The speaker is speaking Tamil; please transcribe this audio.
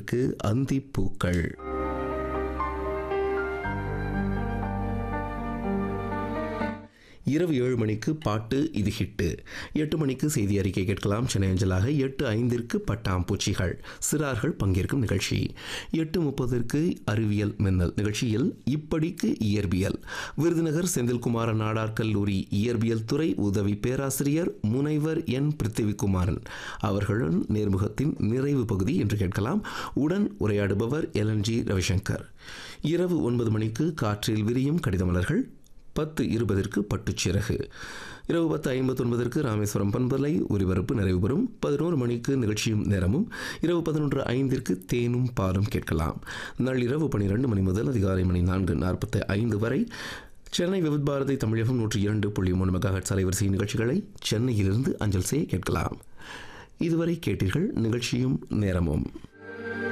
ஐந்திற்கு அந்தி பூக்கள் இரவு ஏழு மணிக்கு பாட்டு இது ஹிட்டு எட்டு மணிக்கு செய்தி அறிக்கை கேட்கலாம் சென்னை அஞ்சலாக எட்டு ஐந்திற்கு பட்டாம்பூச்சிகள் சிறார்கள் பங்கேற்கும் நிகழ்ச்சி எட்டு முப்பதற்கு அறிவியல் மின்னல் நிகழ்ச்சியில் இப்படிக்கு இயற்பியல் விருதுநகர் செந்தில்குமார நாடார் கல்லூரி இயற்பியல் துறை உதவி பேராசிரியர் முனைவர் என் பிருத்திவிக்குமாரன் அவர்களுடன் நேர்முகத்தின் நிறைவு பகுதி என்று கேட்கலாம் உடன் உரையாடுபவர் எல்என்ஜி ரவிசங்கர் இரவு ஒன்பது மணிக்கு காற்றில் விரியும் கடிதமலர்கள் பத்து இருபதற்கு பட்டுச்சிறகு இரவு பத்து ஐம்பத்தொன்பதற்கு ராமேஸ்வரம் பண்பலை ஒலிபரப்பு நிறைவு பெறும் பதினோரு மணிக்கு நிகழ்ச்சியும் நேரமும் இரவு பதினொன்று ஐந்திற்கு தேனும் பாலும் கேட்கலாம் நள்ளிரவு பன்னிரெண்டு மணி முதல் அதிகாலை மணி நான்கு நாற்பத்தி ஐந்து வரை சென்னை விவித் பாரதி தமிழகம் நூற்றி இரண்டு புள்ளி மூணு மெகாஹட் அலைவரிசை நிகழ்ச்சிகளை சென்னையிலிருந்து அஞ்சல் செய்ய கேட்கலாம் இதுவரை கேட்டீர்கள் நிகழ்ச்சியும் நேரமும்